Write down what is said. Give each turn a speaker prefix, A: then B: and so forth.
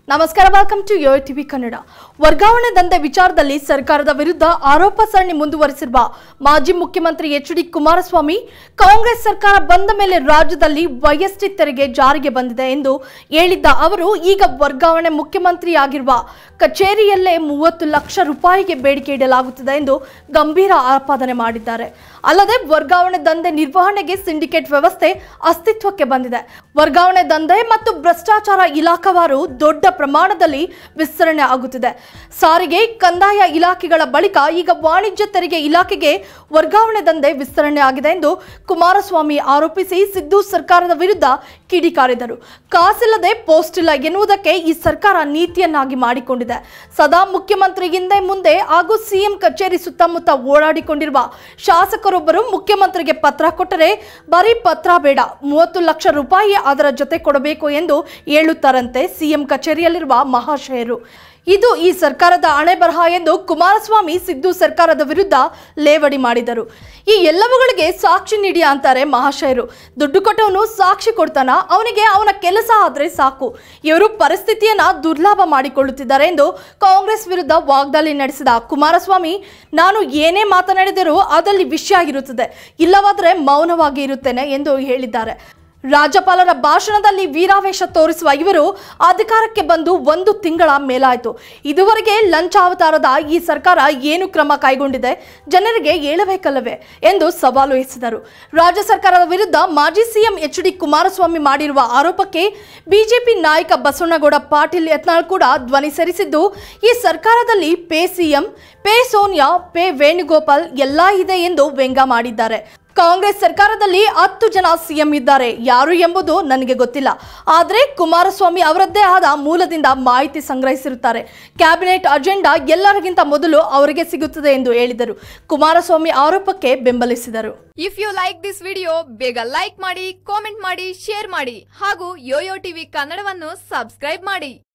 A: ನಮಸ್ಕಾರ welcome to Yo TV Kannada ವರ್ಗಾವಣೆ ದಂಧೆ ವಿಚಾರದಲ್ಲಿ ಸರ್ಕಾರದ ವಿರುದ್ಧ ಆರೋಪ ಸರಣಿ ಮುಂದುವರೆಸಿರುವ ಮಾಜಿ ಮುಖ್ಯಮಂತ್ರಿ ಎಚ್ ಡಿ ಕುಮಾರಸ್ವಾಮಿ ಕಾಂಗ್ರೆಸ್ ಸರ್ಕಾರ ಬಂದ ಮೇಲೆ ರಾಜ್ಯದಲ್ಲಿ ವೈಎಸ್ಟಿ ತೆರಿಗೆ ಜಾರಿಗೆ ಬಂದಿದೆ ಎಂದು ಹೇಳಿದ್ದ ಅವರು ಈಗ ವರ್ಗಾವಣೆ ಮುಖ್ಯಮಂತ್ರಿಯಾಗಿರುವ ಕಚೇರಿಯಲ್ಲೇ ಮೂವತ್ತು ಲಕ್ಷ ರೂಪಾಯಿಗೆ ಬೇಡಿಕೆ ಇಡಲಾಗುತ್ತಿದೆ ಎಂದು ಗಂಭೀರ ಆಪಾದನೆ ಮಾಡಿದ್ದಾರೆ ಅಲ್ಲದೆ ವರ್ಗಾವಣೆ ದಂಧೆ ನಿರ್ವಹಣೆಗೆ ಸಿಂಡಿಕೇಟ್ ವ್ಯವಸ್ಥೆ ಅಸ್ತಿತ್ವಕ್ಕೆ ಬಂದಿದೆ ವರ್ಗಾವಣೆ ದಂಧೆ ಮತ್ತು ಭ್ರಷ್ಟಾಚಾರ ಇಲಾಖಾವಾರು ದೊಡ್ಡ ಪ್ರಮಾಣದಲ್ಲಿ ವಿಸ್ತರಣೆ ಆಗುತ್ತಿದೆ ಸಾರಿಗೆ ಕಂದಾಯ ಇಲಾಖೆಗಳ ಬಳಿಕ ಈಗ ವಾಣಿಜ್ಯ ತೆರಿಗೆ ಇಲಾಖೆಗೆ ವರ್ಗಾವಣೆ ದಂಧೆ ವಿಸ್ತರಣೆ ಆಗಿದೆ ಎಂದು ಕುಮಾರಸ್ವಾಮಿ ಆರೋಪಿಸಿ ಸಿದ್ದು ಸರ್ಕಾರದ ವಿರುದ್ಧ ಕಿಡಿಕಾರಿದರು ಕಾಸಿಲ್ಲದೆ ಪೋಸ್ಟ್ ಇಲ್ಲ ಎನ್ನುವುದಕ್ಕೆ ಈ ಸರ್ಕಾರ ನೀತಿಯನ್ನಾಗಿ ಮಾಡಿಕೊಂಡಿದೆ ಸದಾ ಮುಖ್ಯಮಂತ್ರಿ ಹಿಂದೆ ಮುಂದೆ ಹಾಗೂ ಸಿಎಂ ಕಚೇರಿ ಸುತ್ತಮುತ್ತ ಓಡಾಡಿಕೊಂಡಿರುವ ಶಾಸಕರೊಬ್ಬರು ಮುಖ್ಯಮಂತ್ರಿಗೆ ಪತ್ರ ಕೊಟ್ಟರೆ ಬರೀ ಪತ್ರ ಬೇಡ ಮೂವತ್ತು ಲಕ್ಷ ರೂಪಾಯಿ ಅದರ ಜೊತೆ ಕೊಡಬೇಕು ಎಂದು ಹೇಳುತ್ತಾರಂತೆ ಸಿಎಂ ಕಚೇರಿಯಲ್ಲಿರುವ ಮಹಾಶಯರು ಇದು ಈ ಸರ್ಕಾರದ ಹಣೆ ಬರಹ ಎಂದು ಕುಮಾರಸ್ವಾಮಿ ಸಿದ್ದು ಸರ್ಕಾರದ ವಿರುದ್ಧ ಲೇವಡಿ ಮಾಡಿದರು ಈ ಎಲ್ಲವುಗಳಿಗೆ ಸಾಕ್ಷಿ ನೀಡಿ ಅಂತಾರೆ ಮಹಾಶಯರು ದುಡ್ಡು ಕೊಟ್ಟವನು ಸಾಕ್ಷಿ ಕೊಡ್ತಾನ ಅವನಿಗೆ ಅವನ ಕೆಲಸ ಆದ್ರೆ ಸಾಕು ಇವರು ಪರಿಸ್ಥಿತಿಯನ್ನ ದುರ್ಲಾಭ ಮಾಡಿಕೊಳ್ಳುತ್ತಿದ್ದಾರೆ ಎಂದು ಕಾಂಗ್ರೆಸ್ ವಿರುದ್ಧ ವಾಗ್ದಾಳಿ ನಡೆಸಿದ ಕುಮಾರಸ್ವಾಮಿ ನಾನು ಏನೇ ಮಾತನಾಡಿದರೂ ಅದರಲ್ಲಿ ವಿಷಯ ಇರುತ್ತದೆ ಇಲ್ಲವಾದರೆ ಮೌನವಾಗಿ ಇರುತ್ತೇನೆ ಎಂದು ಹೇಳಿದ್ದಾರೆ ರಾಜ್ಯಪಾಲರ ಭಾಷಣದಲ್ಲಿ ವೀರಾವೇಶ ತೋರಿಸುವ ಇವರು ಅಧಿಕಾರಕ್ಕೆ ಬಂದು ಒಂದು ತಿಂಗಳ ಮೇಲಾಯಿತು ಇದುವರೆಗೆ ಲಂಚಾವತಾರದ ಈ ಸರ್ಕಾರ ಏನು ಕ್ರಮ ಕೈಗೊಂಡಿದೆ ಜನರಿಗೆ ಹೇಳಬೇಕಲ್ಲವೇ ಎಂದು ಸವಾಲು ಎಸೆದರು ರಾಜ್ಯ ಸರ್ಕಾರದ ವಿರುದ್ಧ ಮಾಜಿ ಸಿಎಂ ಎಚ್ ಡಿ ಕುಮಾರಸ್ವಾಮಿ ಮಾಡಿರುವ ಆರೋಪಕ್ಕೆ ಬಿಜೆಪಿ ನಾಯಕ ಬಸವನಗೌಡ ಪಾಟೀಲ್ ಯತ್ನಾಳ್ ಕೂಡ ಧ್ವನಿ ಸೇರಿಸಿದ್ದು ಈ ಸರ್ಕಾರದಲ್ಲಿ pay CM pay Sonia pay Venugopal ಎಲ್ಲಾ ಇದೆ ಎಂದು ವ್ಯಂಗ್ಯ ಮಾಡಿದ್ದಾರೆ ಕಾಂಗ್ರೆಸ್ ಸರ್ಕಾರದಲ್ಲಿ ಹತ್ತು ಜನ ಸಿಎಂ ಇದ್ದಾರೆ ಯಾರು ಎಂಬುದು ನನಗೆ ಗೊತ್ತಿಲ್ಲ ಆದರೆ ಕುಮಾರಸ್ವಾಮಿ ಅವರದ್ದೇ ಆದ ಮೂಲದಿಂದ ಮಾಹಿತಿ ಸಂಗ್ರಹಿಸಿರುತ್ತಾರೆ ಕ್ಯಾಬಿನೆಟ್ ಅಜೆಂಡಾ ಎಲ್ಲರಿಗಿಂತ ಮೊದಲು ಅವರಿಗೆ ಸಿಗುತ್ತದೆ ಎಂದು ಹೇಳಿದರು ಕುಮಾರಸ್ವಾಮಿ ಆರೋಪಕ್ಕೆ ಬೆಂಬಲಿಸಿದರು
B: if you like this video ಬೇಗ ಲೈಕ್ ಮಾಡಿ ಕಾಮೆಂಟ್ ಮಾಡಿ ಶೇರ್ ಮಾಡಿ ಹಾಗೂ ಯೋಯೋ ಟಿವಿ ಕನ್ನಡವನ್ನು ಸಬ್ಸ್ಕ್ರೈಬ್ ಮಾಡಿ